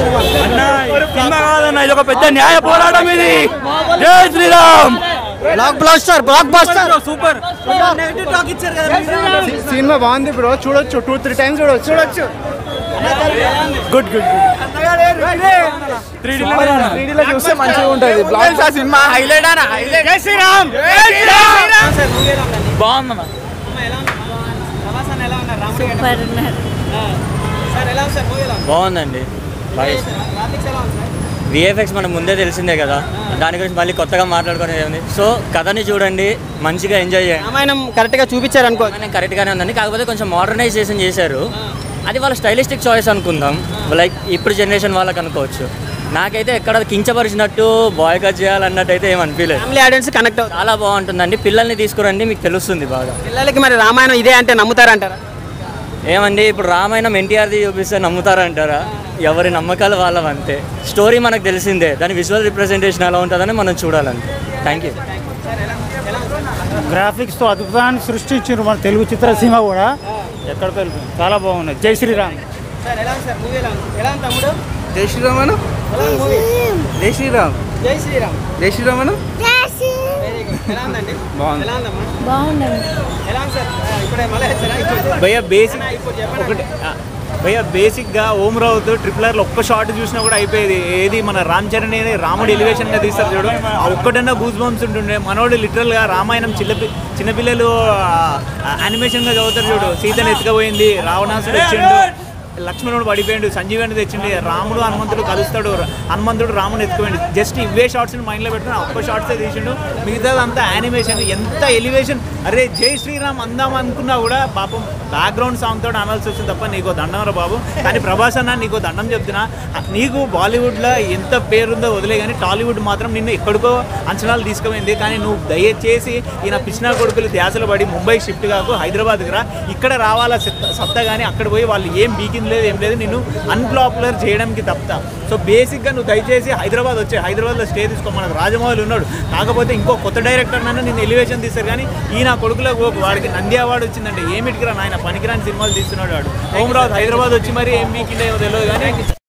Cinema కాదన్న ఇది ఒక పెద్ద న్యాయ పోరాటం ఇది Jai Shriram block blaster blockbuster super cinema బాగుంది బ్రో చూడొచ్చు టూ త్రీ టైమ్స్ చూడొచ్చు చూడొచ్చు గుడ్ గుడ్ త్రీడీలో చూస్తే మంచిగా ఉంటుంది బ్లాక్ సినిమా హైలైట్ అన్న హైలైట్ జై శ్రీరామ్ బాగుందన్న సూపర్ ఉన్నారు బాగుందండి విఎఫ్ఎక్స్ మనకు ముందే తెలిసిందే కదా దాని గురించి మళ్ళీ కొత్తగా మాట్లాడుకునేది ఏముంది సో కథని చూడండి మంచిగా ఎంజాయ్ చేయండి రామాయణం కరెక్ట్ గా చూపించారు అనుకో రామాయణం కరెక్ట్గానే ఉందండి కాకపోతే కొంచెం మోడర్నైజేషన్ చేశారు అది వాళ్ళ స్టైలిస్టిక్ చాయిస్ అనుకుందాం లైక్ ఇప్పుడు జనరేషన్ వాళ్ళకి అనుకోవచ్చు నాకైతే ఎక్కడ కించపరిచినట్టు బాయ్ కట్ చేయాలన్నట్టు అయితే ఏం అనిపించలేదు ఫ్యామిలీ ఆడియన్స్ కనెక్ట్ అవుతారు చాలా బాగుంటుందండి పిల్లల్ని తీసుకురండి మీకు తెలుస్తుంది బాగా పిల్లలకి మరి రామాయణం ఇదే అంటే నమ్ముతారంటారా ఏమండి ఇప్పుడు రామాయణం ఎన్టీఆర్ది చూపిస్తే నమ్ముతారంటారా ఎవరి నమ్మకాలు వాళ్ళవి అంతే స్టోరీ మనకు తెలిసిందే దాని విజువల్ రిప్రజెంటేషన్ ఎలా ఉంటుందని మనం చూడాలంటే థ్యాంక్ యూ గ్రాఫిక్స్తో అద్భుతాన్ని సృష్టించారు మన తెలుగు చిత్రసీమ కూడా ఎక్కడికి వెళ్ళిపోయింది చాలా బాగున్నది జై శ్రీరామ్ సార్ ఎలా ఉంది సార్ మూవీ ఎలా ఉంది ఎలా ఉంది తమ్ముడు జై శ్రీరామ్ అన్న ఎలా ఉంది మూవీ జై శ్రీరామ్ జై శ్రీరామ్ జై శ్రీరామ్ అన్న వెరీ గుడ్ ఎలా ఉందండి బాగుంది. ఎలా ఉందమ్మా బాగుందండి ఎలా ఉంది సార్ ఆ, ఇప్పుడే మళ్ళీ వచ్చారా ఇప్పుడు భయ్య బేసిక్ ఇప్పుడు చెప్పండి ఒకటి ఆ, భయ్య బేసిక్గా ఓం రావుతో ట్రిపుల్ ఆర్లో ఒక్క షాట్ చూసినా కూడా అయిపోయేది ఏది మన రామ్ చరణ్ అనేది రాముడు ఎలివేషన్గా తీస్తారు చూడు ఆ ఒక్కటన్నా గూస్ బంప్స్ ఉంటుండే మనోడు లిటరల్గా రామాయణం చిన్న చిన్నపిల్లలు యానిమేషన్గా చదువుతారు చూడు సీతను ఎత్తుకపోయింది రావణాసుడు వచ్చిండు లక్ష్మణుడు పడిపోయిండు సంజీవని తెచ్చిండి రాముడు హనుమంతుడు కలుస్తాడు హనుమంతుడు రాముడు ఎత్తుకోండి జస్ట్ ఇవే షార్ట్స్ మైండ్లో పెట్టుకుని ఆ ఒక్క షార్ట్స్ తీసిండు మిగతాదంతా యానిమేషన్ ఎంత ఎలివేషన్ అరే జై శ్రీరామ్ అందాం అనుకున్నా కూడా పాపం బ్యాక్గ్రౌండ్ సాంగ్ తోటి అనాల్సి వచ్చింది తప్ప నీకు దండం రా బాబు కానీ ప్రభాస్ అన్న నీకు దండం చెప్తున్నా నీకు బాలీవుడ్లో ఎంత పేరుందో వదిలే కానీ టాలీవుడ్ మాత్రం నిన్ను ఎక్కడికో అంచనాలు తీసుకుపోయింది కానీ నువ్వు దయచేసి ఈయన పిచ్చినా కొడుకులు ధ్యాసలు పడి ముంబై షిఫ్ట్ కాకు హైదరాబాద్కి రా ఇక్కడ రావాలా సత్తా- సత్తా కానీ అక్కడ పోయి వాళ్ళు ఏం బీకింది లేదు ఏం లేదు నిన్ను అన్పాపులర్ చేయడానికి తప్ప సో బేసిక్గా నువ్వు దయచేసి హైదరాబాద్ వచ్చే హైదరాబాద్లో స్టే తీసుకో మనకు రాజమౌళి ఉన్నాడు కాకపోతే ఇంకో కొత్త డైరెక్టర్ నన్ను నిన్ను ఎలివేషన్ తీస్తారు కానీ ఈయన కొడుకులకు ఒక వాడికి నంది అవార్డు వచ్చిందంటే ఏమిటికి రా నాయన పనికిరాని సినిమాలు తీస్తున్నాడు వాడు హోమరావు హైదరాబాద్ వచ్చి మరి ఏం బీకిండేమో తెలియదు కానీ